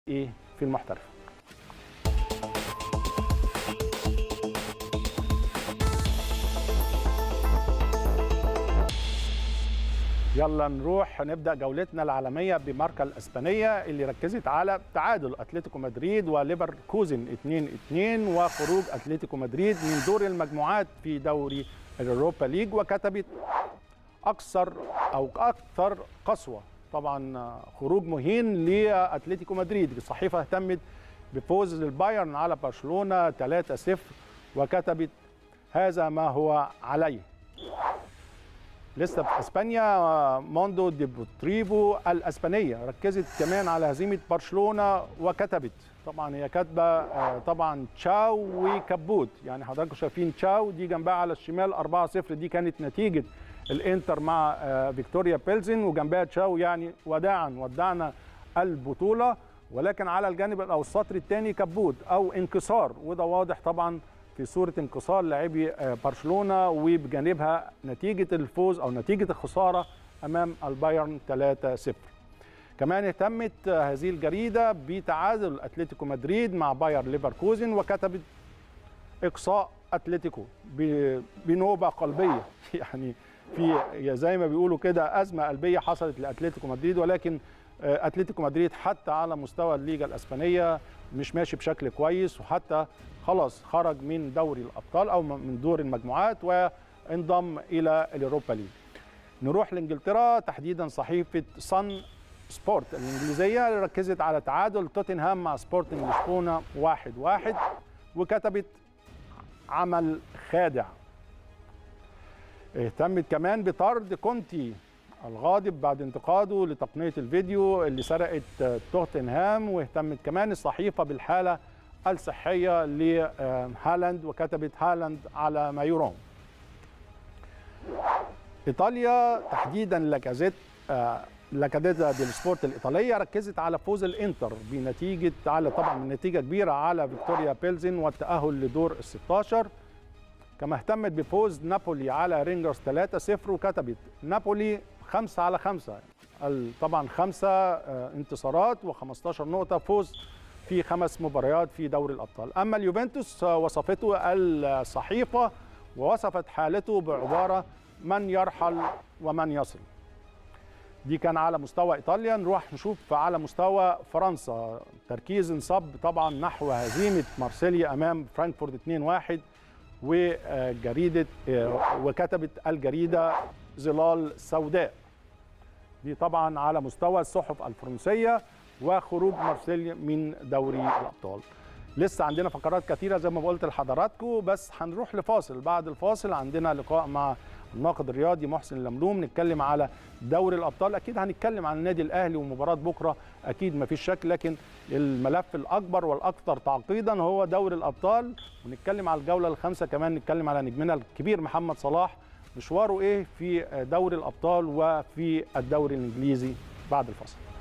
ايه في المحترف يلا نروح نبدا جولتنا العالميه بماركا الاسبانيه اللي ركزت على تعادل اتلتيكو مدريد وليفركوزن 2-2 وخروج اتلتيكو مدريد من دور المجموعات في دوري اليوروبا ليج وكتبت اكثر او اكثر قسوه طبعا خروج مهين لاتلتيكو مدريد الصحيفه اهتمت بفوز البايرن على برشلونه 3-0 وكتبت هذا ما هو عليه لسه في اسبانيا موندو ديبوتريفو الاسبانيه ركزت كمان على هزيمه برشلونه وكتبت طبعا هي كاتبه طبعا تشاو وكبوت يعني حضراتكم شايفين تشاو دي جنبها على الشمال 4-0 دي كانت نتيجه الانتر مع فيكتوريا بيلزن وجنبها تشاو يعني وداعا ودعنا البطوله ولكن على الجانب او السطر الثاني كبوت او انكسار وده واضح طبعا في صوره انكسار لاعبي برشلونه وبجانبها نتيجه الفوز او نتيجه الخساره امام البايرن 3-0 كمان اهتمت هذه الجريده بتعادل اتلتيكو مدريد مع باير ليفركوزن وكتبت اقصاء اتلتيكو بنوبه قلبيه يعني في زي ما بيقولوا كده ازمه قلبيه حصلت لاتلتيكو مدريد ولكن اتلتيكو مدريد حتى على مستوى الليجا الاسبانيه مش ماشي بشكل كويس وحتى خلاص خرج من دوري الابطال او من دور المجموعات وانضم الى اليوروبا ليج نروح لانجلترا تحديدا صحيفه صن سبورت الانجليزيه اللي ركزت على تعادل توتنهام مع سبورتنج لشبونه واحد واحد وكتبت عمل خادع اهتمت كمان بطرد كونتي الغاضب بعد انتقاده لتقنيه الفيديو اللي سرقت توتنهام واهتمت كمان الصحيفه بالحاله الصحيه لهالاند وكتبت هالاند على ما يرام. ايطاليا تحديدا لاكازيت لاكاديتا ديل سبورت الايطاليه ركزت على فوز الانتر بنتيجه على طبعا نتيجه كبيره على فيكتوريا بيلزن والتاهل لدور ال 16 كما اهتمت بفوز نابولي على رينجرز 3-0 وكتبت نابولي 5 على 5 طبعا خمسه انتصارات و15 نقطه فوز في خمس مباريات في دوري الابطال اما اليوفنتوس وصفته الصحيفه ووصفت حالته بعباره من يرحل ومن يصل دي كان على مستوى ايطاليا نروح نشوف على مستوى فرنسا تركيز انصب طبعا نحو هزيمه مارسيليا امام فرانكفورت 2-1 وجريده وكتبت الجريده ظلال سوداء دي طبعا على مستوى الصحف الفرنسيه وخروج مارسيليا من دوري الابطال لسه عندنا فقرات كثيره زي ما قلت لحضراتكم بس هنروح لفاصل بعد الفاصل عندنا لقاء مع الناقد الرياضي محسن اللملوم نتكلم على دوري الابطال اكيد هنتكلم عن النادي الاهلي ومباراه بكره اكيد ما فيش شك لكن الملف الاكبر والاكثر تعقيدا هو دوري الابطال ونتكلم على الجوله الخامسه كمان نتكلم على نجمنا الكبير محمد صلاح مشواره ايه في دوري الابطال وفي الدوري الانجليزي بعد الفاصل